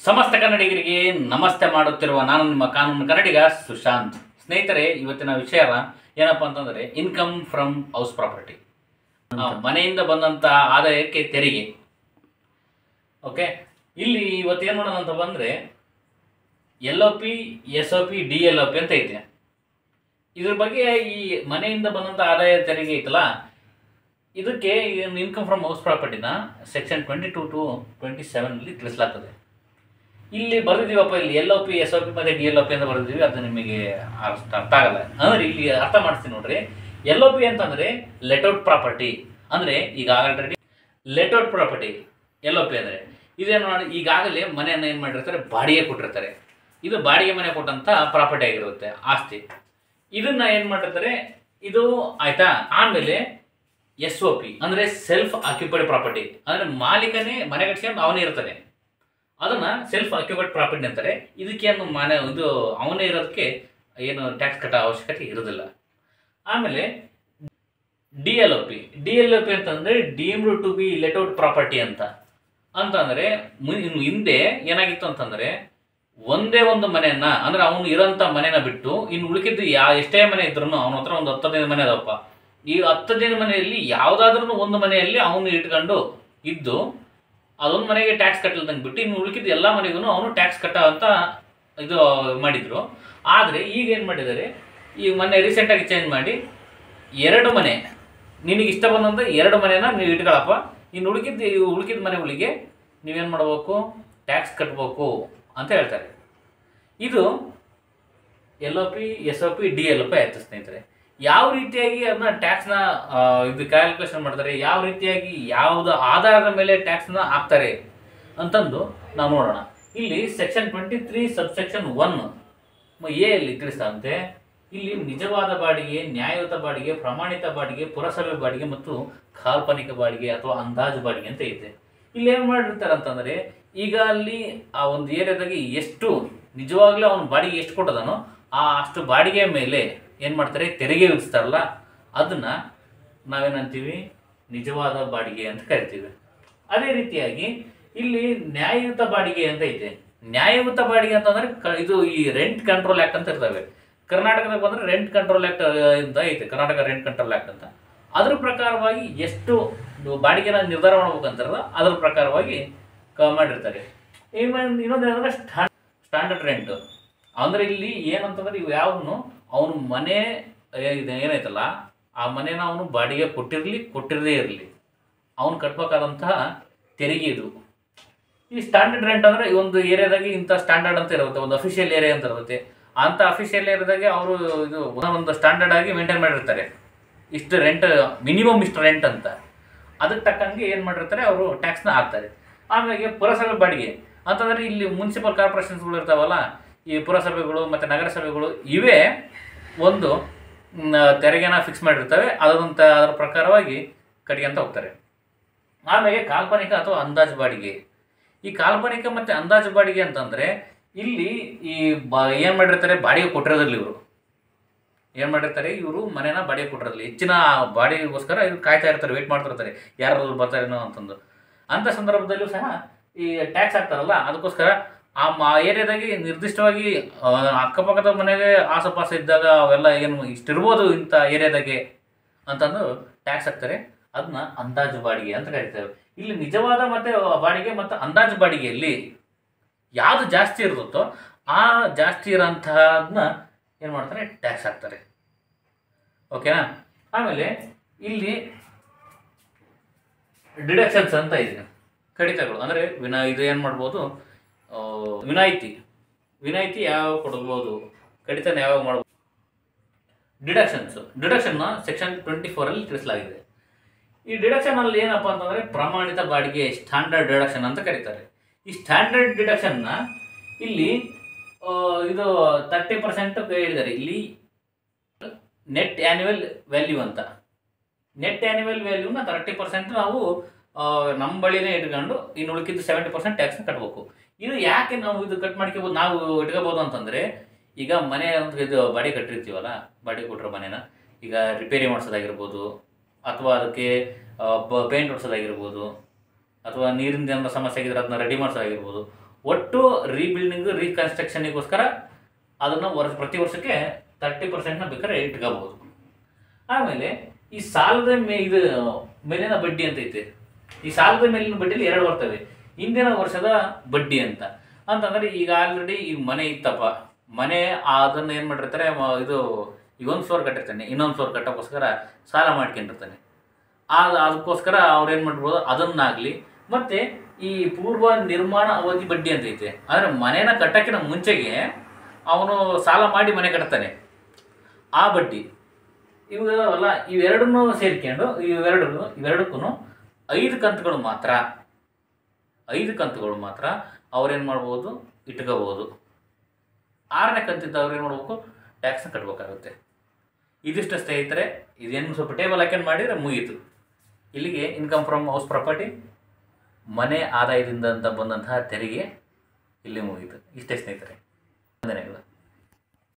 ಸಮಸ್ತ ಕನ್ನಡಿಗರಿಗೆ ನಮಸ್ತೆ ಮಾಡುತ್ತಿರುವ ನಾನು ನಿಮ್ಮ ಕಾನೂನು ಕನ್ನಡಿಗ ಸುಶಾಂತ್ ಸ್ನೇಹಿತರೆ ಇವತ್ತಿನ ವಿಷಯ ಏನಪ್ಪ ಅಂತಂದರೆ ಇನ್ಕಮ್ ಫ್ರಮ್ ಹೌಸ್ ಪ್ರಾಪರ್ಟಿ ಮನೆಯಿಂದ ಬಂದಂಥ ಆದಾಯಕ್ಕೆ ತೆರಿಗೆ ಓಕೆ ಇಲ್ಲಿ ಇವತ್ತು ಏನು ಮಾಡೋಣ ಅಂತ ಬಂದರೆ L O P S O P D L O P ಅಂತ ಐತೆ ಇದ್ರ ಬಗ್ಗೆ ಈ ಮನೆಯಿಂದ ಬಂದಂಥ ಆದಾಯ ತೆರಿಗೆ ಐತಲ್ಲ ಇದಕ್ಕೆ ಇನ್ಕಮ್ ಫ್ರಮ್ ಹೌಸ್ ಪ್ರಾಪರ್ಟಿನ section twenty two two twenty ಸೆವೆನಲ್ಲಿ ತಿಳಿಸಲಾಗ್ತದೆ ಇಲ್ಲಿ ಬರೆದಿದ್ದೀವಪ್ಪ ಇಲ್ಲಿ L O P S O P ಮತ್ತು ಡಿ ಎಲ್ ಒ ಪಿ ಅಂತ ಬರೆದಿದ್ದೀವಿ ಅದು ನಿಮಗೆ ಅಷ್ಟು ಅರ್ಥ ಆಗಲ್ಲ ಅಂದ್ರೆ ಇಲ್ಲಿ ಅರ್ಥ ಮಾಡಿಸ್ತೀನಿ ನೋಡ್ರಿ ಎಲ್ ಒ ಪಿ ಅಂತಂದರೆ ಲೆಟೌಟ್ ಪ್ರಾಪರ್ಟಿ ಅಂದರೆ ಈಗ already let out property L O P ಅಂದರೆ ಇದೇನು ಮಾಡಿ ಈಗಾಗಲೇ ಮನೆಯನ್ನು ಏನು ಮಾಡಿರ್ತಾರೆ ಬಾಡಿಗೆ ಕೊಟ್ಟಿರ್ತಾರೆ ಇದು ಬಾಡಿಗೆ ಮನೆ ಕೊಟ್ಟಂಥ ಪ್ರಾಪರ್ಟಿ ಆಗಿರುತ್ತೆ ಆಸ್ತಿ ಇದನ್ನ ಏನು ಮಾಡಿರ್ತಾರೆ ಇದು ಆಯ್ತಾ ಆಮೇಲೆ ಎಸ್ ಒ ಪಿ ಅಂದರೆ ಸೆಲ್ಫ್ ಆಕ್ಯುಪೈಡ್ ಪ್ರಾಪರ್ಟಿ ಅಂದರೆ ಮಾಲೀಕನೇ ಮನೆ ಕಟ್ಸ್ಕೊಂಡು ಅವನೇ ಇರ್ತಾನೆ ಅದನ್ನ ಸೆಲ್ಫ್ ಆಕ್ಯುಪೈಡ್ ಪ್ರಾಪರ್ಟಿ ಅಂತಾರೆ ಇದಕ್ಕೇನು ಮನೆ ಇದು ಅವನೇ ಇರೋದಕ್ಕೆ ಏನು ಟ್ಯಾಕ್ಸ್ ಕಟ್ಟೋ ಅವಶ್ಯಕತೆ ಇರೋದಿಲ್ಲ ಆಮೇಲೆ D L O P D L O P ಅಂತಂದರೆ deemed to be let out property ಅಂತ ಅಂತಂದರೆ ಮು- ಇನ್ನು ಹಿಂದೆ ಏನಾಗಿತ್ತು ಅಂತಂದರೆ ಒಂದೇ ಒಂದು ಮನೆಯನ್ನ ಅಂದ್ರೆ ಅವನು ಇರೋಂಥ ಮನೆನ ಬಿಟ್ಟು ಇನ್ನು ಉಳಿಕಿದ್ದು ಯಾ ಎಷ್ಟೇ ಮನೆ ಇದ್ರೂ ಅವನ ಹತ್ರ ಒಂದು ಹತ್ತು ಹದಿನೈದು ಮನೆ ಅದಾವಪ್ಪ ಈ ಹತ್ತು ಹದಿನೈದು ಮನೆಯಲ್ಲಿ ಯಾವುದಾದ್ರೂ ಒಂದು ಮನೆಯಲ್ಲಿ ಅವನು ಇಟ್ಕೊಂಡು ಇದ್ದು ಅದೊಂದು ಮನೆಗೆ ಟ್ಯಾಕ್ಸ್ ಕಟ್ಟಲ್ದಂಗೆ ಬಿಟ್ಟು ಇನ್ನು ಉಳಿಕಿದ್ದು ಎಲ್ಲ ಮನೆಗೂ ಅವನು ಟ್ಯಾಕ್ಸ್ ಕಟ್ಟ ಅಂತ ಇದು ಮಾಡಿದ್ರು ಆದರೆ ಈಗ ಏನು ಮಾಡಿದ್ದಾರೆ ಈ ಮೊನ್ನೆ ರೀಸೆಂಟಾಗಿ ಚೇಂಜ್ ಮಾಡಿ ಎರಡು ಮನೆ ನಿನಗೆ ಇಷ್ಟ ಬಂದಂಥ ಎರಡು ಮನೆನ ನೀವು ಇಟ್ಕೊಳಪ್ಪ ಇನ್ನು ಉಳಿಕಿದ್ದು ಉಳಿಕಿದ ಮನೆಗಳಿಗೆ ನೀವೇನು ಮಾಡಬೇಕು ಟ್ಯಾಕ್ಸ್ ಕಟ್ಟಬೇಕು ಅಂತ ಹೇಳ್ತಾರೆ ಇದು L O P S O P D L O P ಆಯ್ತು ಸ್ನೇಹಿತರೆ ಯಾವ ರೀತಿಯಾಗಿ ಅದನ್ನ ಟ್ಯಾಕ್ಸ್ನ ಇದು ಕ್ಯಾಲ್ಕುಲೇಷನ್ ಮಾಡ್ತಾರೆ ಯಾವ ರೀತಿಯಾಗಿ ಯಾವುದು ಆಧಾರದ ಮೇಲೆ ಟ್ಯಾಕ್ಸ್ನ ಹಾಕ್ತಾರೆ ಅಂತಂದು ನಾವು ನೋಡೋಣ ಇಲ್ಲಿ section twenty three subsection one A ಅಲ್ಲಿ ತಿಳಿಸ್ತಂತೆ ಇಲ್ಲಿ ನಿಜವಾದ ಬಾಡಿಗೆ ನ್ಯಾಯಯುತ ಬಾಡಿಗೆ ಪ್ರಮಾಣಿತ ಬಾಡಿಗೆ ಪುರಸಭೆ ಬಾಡಿಗೆ ಮತ್ತು ಕಾಲ್ಪನಿಕ ಬಾಡಿಗೆ ಅಥವಾ ಅಂದಾಜು ಬಾಡಿಗೆ ಅಂತ ಇದೆ ಇಲ್ಲಿ ಏನು ಮಾಡಿರ್ತಾರೆ ಅಂತಂದರೆ ಈಗ ಅಲ್ಲಿ ಆ ಒಂದು ಏರಿಯಾದಾಗೆ ಎಷ್ಟು ನಿಜವಾಗ್ಲೂ ಅವನು ಬಾಡಿಗೆ ಎಷ್ಟು ಕೊಟ್ಟದನೋ ಆ ಅಷ್ಟು ಬಾಡಿಗೆ ಮೇಲೆ ಏನು ಮಾಡ್ತಾರೆ ತೆರಿಗೆ ವಿಧಿಸ್ತಾರಲ್ಲ ಅದನ್ನ ನಾವೇನಂತೀವಿ ನಿಜವಾದ ಬಾಡಿಗೆ ಅಂತ ಕರಿತೀವಿ ಅದೇ ರೀತಿಯಾಗಿ ಇಲ್ಲಿ ನ್ಯಾಯಯುತ ಬಾಡಿಗೆ ಅಂತ ಐತೆ ನ್ಯಾಯಯುತ ಬಾಡಿಗೆ ಅಂತಂದ್ರೆ ಕ- ಇದು ಈ ರೆಂಟ್ ಕಂಟ್ರೋಲ್ ಆಕ್ಟ್ ಅಂತ ಇರ್ತವೆ ಕರ್ನಾಟಕದಾಗ ಬಂದ್ರೆ ರೆಂಟ್ ಕಂಟ್ರೋಲ್ ಆಕ್ಟ್ ಇಂದ ಐತೆ ಕರ್ನಾಟಕ ರೆಂಟ್ ಕಂಟ್ರೋಲ್ ಆಕ್ಟ್ ಅಂತ ಅದ್ರ ಪ್ರಕಾರವಾಗಿ ಎಷ್ಟು ಬಾಡಿಗೆನ ನಿರ್ಧಾರ ಮಾಡ್ಬೇಕಂತಾರಲ್ಲ ಅದ್ರ ಪ್ರಕಾರವಾಗಿ ಕ ಮಾಡಿರ್ತಾರೆ ಇನ್ನೊಂದು ಇನ್ನೊಂದು ಏನಂದ್ರೆ ಸ್ಟ್ಯಾಂಡರ್ಡ್ ರೆಂಟ್ ಅಂದ್ರೆ ಇಲ್ಲಿ ಏನಂತಂದ್ರೆ ಇವು ಯಾವನು ಅವನು ಮನೆ ಏ- ಇದು ಏನೈತಲ್ಲ ಆ ಮನೆನ ಅವನು ಬಾಡಿಗೆ ಕೊಟ್ಟಿರಲಿ ಕೊಟ್ಟಿರದೇ ಇರಲಿ ಅವನು ಕಟ್ಬೇಕಾದಂತಹ ತೆರಿಗೆ ಇದು ಈ ಸ್ಟ್ಯಾಂಡರ್ಡ್ ರೆಂಟ್ ಅಂದ್ರೆ ಈ ಒಂದು ಏರಿಯಾದಾಗೆ ಇಂಥ ಸ್ಟ್ಯಾಂಡರ್ಡ್ ಅಂತ ಇರುತ್ತೆ ಒಂದು ಅಫಿಷಿಯಲ್ ಏರಿಯಾ ಅಂತ ಇರುತ್ತೆ ಅಂತ ಅಫಿಷಿಯಲ್ ಏರಿಯಾದಾಗೆ ಅವರು ಇದು ಒಂದು ಸ್ಟ್ಯಾಂಡರ್ಡ್ ಆಗಿ ಮೇಂಟೈನ್ ಮಾಡಿರ್ತಾರೆ ಇಷ್ಟು ರೆಂಟ್ ಮಿನಿಮಮ್ ಇಷ್ಟು ರೆಂಟ್ ಅಂತ ಅದಕ್ಕೆ ತಕ್ಕಂಗೆ ಏನು ಮಾಡಿರ್ತಾರೆ ಅವರು ಟ್ಯಾಕ್ಸ್ನ ಹಾಕ್ತಾರೆ ಆಮೇಲೆ ಪುರಸಭೆ ಬಾಡಿಗೆ ಅಂತಂದ್ರೆ ಇಲ್ಲಿ ಮುನ್ಸಿಪಲ್ ಕಾರ್ಪೊರೇಷನ್ಸ್ಗಳು ಇರ್ತಾವಲ್ಲ ಈ ಪುರಸಭೆಗಳು ಮತ್ತು ನಗರಸಭೆಗಳು ಇವೇ ಒಂದು ಮ್, ತೆರಿಗೆನ ಫಿಕ್ಸ್ ಮಾಡಿರ್ತವೆ ಅದರಂತ ಅದರ ಪ್ರಕಾರವಾಗಿ ಕಟ್ಕೊಂತ ಹೋಗ್ತಾರೆ ಆಮೇಲೆ ಕಾಲ್ಪನಿಕ ಅಥವಾ ಅಂದಾಜು ಬಾಡಿಗೆ ಈ ಕಾಲ್ಪನಿಕ ಮತ್ತು ಅಂದಾಜು ಬಾಡಿಗೆ ಅಂತಂದರೆ ಇಲ್ಲಿ ಈ ಬಾ ಏನು ಮಾಡಿರ್ತಾರೆ ಬಾಡಿಗೆ ಕೊಟ್ಟಿರೋದಿಲ್ಲ ಇವರು ಏನು ಮಾಡಿರ್ತಾರೆ ಇವರು ಮನೇನ ಬಾಡಿಗೆ ಕೊಟ್ಟಿರೋದಿಲ್ಲ ಹೆಚ್ಚಿನ ಬಾಡಿಗೆಗೋಸ್ಕರ ಇವ್ರು ಕಾಯ್ತಾ ಇರ್ತಾರೆ ವೆಯ್ಟ್ ಮಾಡ್ತಿರ್ತಾರೆ ಯಾರಾದ್ರು ಬರ್ತಾರೇನೋ ಅಂತಂದು ಅಂಥ ಸಂದರ್ಭದಲ್ಲೂ ಸಹ ಈ ಟ್ಯಾಕ್ಸ್ ಹಾಕ್ತಾರಲ್ಲ ಅದಕ್ಕೋಸ್ಕರ ಆ ಮ ಏರಿಯಾದಾಗೆ ನಿರ್ದಿಷ್ಟವಾಗಿ ಆ, ಅಕ್ಕಪಕ್ಕದ ಮನೆಗೆ ಆಸಪಾಸ ಇದ್ದಾಗ ಅವೆಲ್ಲ ಏನು ಇಷ್ಟಿರ್ಬೋದು ಇಂಥ ಏರಿಯಾದಾಗೆ ಅಂತಂದು ಟ್ಯಾಕ್ಸ್ ಹಾಕ್ತಾರೆ ಅದನ್ನ ಅಂದಾಜು ಬಾಡಿಗೆ ಅಂತ ಕರಿತೇವೆ ಇಲ್ಲಿ ನಿಜವಾದ ಮತ್ತೆ ಬಾಡಿಗೆ ಮತ್ತು ಅಂದಾಜು ಬಾಡಿಗೆಯಲ್ಲಿ ಯಾವುದು ಜಾಸ್ತಿ ಇರುತ್ತೋ ಆ ಜಾಸ್ತಿ ಇರೋಂಥದನ್ನ ಏನು ಮಾಡ್ತಾರೆ ಟ್ಯಾಕ್ಸ್ ಹಾಕ್ತಾರೆ ಓಕೆನಾ ಆಮೇಲೆ ಇಲ್ಲಿ ಡಿಡಕ್ಷನ್ಸ್ ಅಂತ ಇದೆ ಕಡಿತಗಳು ಅಂದರೆ ವಿನ ಇದು ಏನು ಮಾಡ್ಬೋದು ಆ, ವಿನಾಯಿತಿ ವಿನಾಯಿತಿ ಯಾವಾಗ ಕೊಡ್ಬೋದು ಕಡಿತನ ಯಾವಾಗ ಮಾಡ್ಬೋದು ಡಿಡಕ್ಷನ್ಸ್ ಡಿಡಕ್ಷನ್ನ ಸೆಕ್ಷನ್ ಟ್ವೆಂಟಿ ಫೋರಲ್ಲಿ ತಿಳಿಸಲಾಗಿದೆ ಈ ಡಿಡಕ್ಷನ್ ಅಲ್ಲಿ ಏನಪ್ಪ ಅಂತಂದ್ರೆ ಪ್ರಮಾಣಿತ ಬಾಡಿಗೆ ಸ್ಟ್ಯಾಂಡರ್ಡ್ ಡಿಡಕ್ಷನ್ ಅಂತ ಕರೀತಾರೆ ಈ ಸ್ಟ್ಯಾಂಡರ್ಡ್ ಡಿಡಕ್ಷನ್ನ ಇಲ್ಲಿ ಆ, ಇದು ತರ್ಟಿ ಪರ್ಸೆಂಟ್ ಹೇಳಿದ್ದಾರೆ ಇಲ್ಲಿ ನೆಟ್ ಆ್ಯನ್ಯುವಲ್ ವ್ಯಾಲ್ಯೂ ಅಂತ ನೆಟ್ ಆ್ಯನ್ಯುವಲ್ ವ್ಯಾಲ್ಯೂನ ತರ್ಟಿ ಪರ್ಸೆಂಟ್ ನಾವು ಆ, ನಮ್ಮ ಬಳಿನೇ ಇಟ್ಕೊಂಡು ಇನ್ನು ಉಳಿಕಿದ್ದು ಸೆವೆಂಟಿ ಪರ್ಸೆಂಟ್ ಟ್ಯಾಕ್ಸ್ನ ಕಟ್ಟಬೇಕು ಇದು ಯಾಕೆ ನಾವು ಇದು ಕಟ್ ಮಾಡ್ಕೋಬೋದು ನಾವು ಇಟ್ಕೋಬೋದು ಅಂತಂದರೆ ಈಗ ಮನೆ ಒಂದು ಇದು ಬಾಡಿಗೆ ಕಟ್ಟಿರ್ತೀವಲ್ಲ ಬಾಡಿಗೆ ಕೊಟ್ಟಿರೋ ಮನೇನ ಈಗ ರಿಪೇರಿ ಮಾಡಿಸೋದಾಗಿರ್ಬೋದು ಅಥವಾ ಅದಕ್ಕೆ ಪೇಂಟ್ ಹೊಡ್ಸೋದಾಗಿರ್ಬೋದು ಅಥವಾ ನೀರಿನ ಏನಾರ ಸಮಸ್ಯೆ ಆಗಿದ್ರೆ ಅದನ್ನ ರೆಡಿ ಮಾಡಿಸೋದಾಗಿರ್ಬೋದು ಒಟ್ಟು ರೀಬಿಲ್ಡಿಂಗ್ ರೀಕನ್ಸ್ಟ್ರಕ್ಷನಿಗೋಸ್ಕರ ಅದನ್ನು ವರ್ಷ ಪ್ರತಿ ವರ್ಷಕ್ಕೆ ತರ್ಟಿ ಪರ್ಸೆಂಟ್ನ ಬೇಕಾದ್ರೆ ಇಟ್ಕೋಬಹುದು ಆಮೇಲೆ ಈ ಸಾಲದ ಮೇ ಇದು ಮೇಲಿನ ಬಡ್ಡಿ ಅಂತ ಐತೆ ಈ ಸಾಲದ ಮೇಲಿನ ಬಡ್ಡಿಯಲ್ಲಿ ಎರಡು ಬರ್ತವೆ ಹಿಂದಿನ ವರ್ಷದ ಬಡ್ಡಿ ಅಂತ ಅಂತಂದ್ರೆ ಈಗ ಆಲ್ರೆಡಿ ಈಗ ಮನೆ ಇತ್ತಪ್ಪ ಮನೆ ಅದನ್ನ ಏನು ಮಾಡಿರ್ತಾರೆ ಮ- ಇದು ಈಗ ಒಂದು ಫ್ಲೋರ್ ಕಟ್ಟಿರ್ತಾನೆ ಇನ್ನೊಂದು ಫ್ಲೋರ್ ಕಟ್ಟೋಕ್ಕೋಸ್ಕರ ಸಾಲ ಮಾಡ್ಕೊಂಡಿರ್ತಾನೆ ಆ ಅದಕ್ಕೋಸ್ಕರ ಅವ್ರು ಏನು ಮಾಡ್ಬೋದು ಅದನ್ನಾಗಲಿ ಮತ್ತೆ ಈ ಪೂರ್ವ ನಿರ್ಮಾಣ ಅವಧಿ ಬಡ್ಡಿ ಅಂತ ಐತೆ ಅಂದರೆ ಮನೇನ ಕಟ್ಟಕ್ಕಿಂತ ಮುಂಚೆಗೆ ಅವನು ಸಾಲ ಮಾಡಿ ಮನೆ ಕಟ್ತಾನೆ ಆ ಬಡ್ಡಿ ಇವೆಲ್ಲ ಇವೆರಡನ್ನೂ ಸೇರ್ಕೊಂಡು ಇವೆರಡು ಇವೆರಡಕ್ಕೂ ಐದು ಕಂತುಗಳು ಮಾತ್ರ ಐದು ಕಂತುಗಳು ಮಾತ್ರ ಅವ್ರೇನು ಮಾಡ್ಬೋದು ಇಟ್ಕೋಬೋದು ಆರನೇ ಕಂತಿದ್ದವ್ರು ಏನು ಮಾಡ್ಬೇಕು ಟ್ಯಾಕ್ಸ್ನ ಕಟ್ಬೇಕಾಗುತ್ತೆ ಇದಿಷ್ಟು ಸ್ನೇಹಿತರೆ ಇದೇನು ಸ್ವಲ್ಪ ಟೇಬಲ್ ಹಾಕೊಂಡು ಮಾಡಿದರೆ ಮುಗೀತು ಇಲ್ಲಿಗೆ ಇನ್ಕಮ್ ಫ್ರಮ್ ಹೌಸ್ ಪ್ರಾಪರ್ಟಿ ಮನೆ ಆದಾಯದಿಂದ ಅಂತ ಬಂದಂತಹ ತೆರಿಗೆ ಇಲ್ಲಿ ಮುಗೀತು ಇಷ್ಟೇ ಸ್ನೇಹಿತರೆ